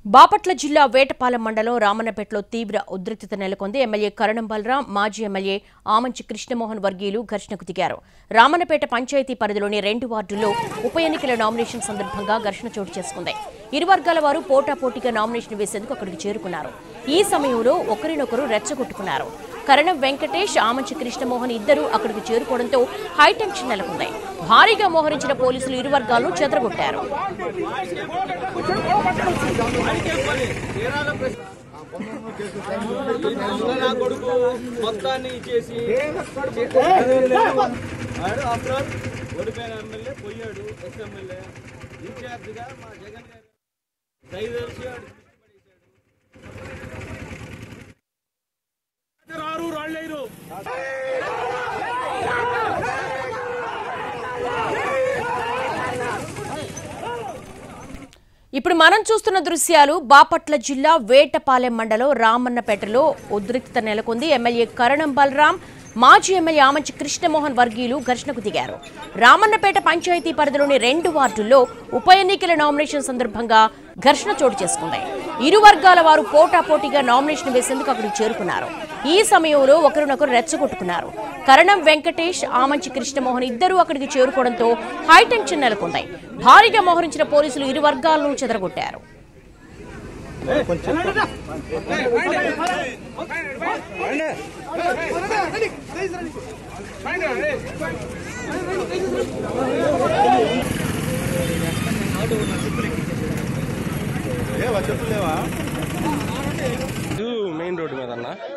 బాపట్ల జిల్లా వేటపాలెం మండలం రామన్నపేటలో తీవ్ర ఉద్రిక్తత నెలకొంది ఎమ్మెల్యే కరణం బలరాం మాజీ ఎమ్మెల్యే ఆమంచి కృష్ణమోహన్ వర్గీయులు ఘర్షణకు దిగారు రామన్నపేట పంచాయతీ పరిధిలోని రెండు వార్డుల్లో ఉప ఎన్నికల నామినేషన్ సందర్భంగా ఘర్షణ చోటు చేసుకుంది ఇరు వర్గాల వారు పోటాపోటీగా నామినేషన్ వేసేందుకు అక్కడికి చేరుకున్నారు ఈ సమయంలో ఒకరినొకరు రెచ్చగొట్టుకున్నారు కరణం వెంకటేష్ ఆమంచి కృష్ణమోహన్ ఇద్దరు అక్కడికి చేరుకోవడంతో హైటెన్షన్ నెలకొంది భారీగా మోహరించిన పోలీసులు ఇరు వర్గాలను చెదరగొట్టారు నా కొడుకు మొత్తాన్ని ఇచ్చేసి ఆడు ఆఫ్టర్ ఆల్ ఓడిపోయిన ఎమ్మెల్యే పోయాడు ఎక్స్ ఎమ్మెల్యే ఇన్ఛార్జిగా మా జగన్ గారు దయచేసి ఆడు రారు రాళ్ళేరు ఇప్పుడు మనం చూస్తున్న దృశ్యాలు బాపట్ల జిల్లా వేటపాలెం మండలం రామన్నపేటలో ఉద్రిక్తత నెలకొంది ఎమ్మెల్యే కరణం బలరాం మాజీ ఎమ్మెల్యే ఆమంచి కృష్ణమోహన్ వర్గీయులు ఘర్షణకు దిగారు రామన్నపేట పంచాయతీ పరిధిలోని రెండు వార్డుల్లో ఉప ఎన్నికల నామినేషన్ సందర్భంగా ఘర్షణ చోటు చేసుకుంది ఇరు వర్గాల వారు పోటాపోటీగా నామినేషన్ వేసేందుకు అక్కడికి చేరుకున్నారు ఈ సమయంలో ఒకరినొకరు రెచ్చగొట్టుకున్నారు కరణం వెంకటేష్ ఆమంచి కృష్ణమోహన్ ఇద్దరూ అక్కడికి చేరుకోవడంతో హైటెన్షన్ నెలకొంది భారీగా మోహరించిన పోలీసులు ఇరు వర్గాలను చెదరగొట్టారు ఇది మెయిన్ రోడ్డు మీద అన్న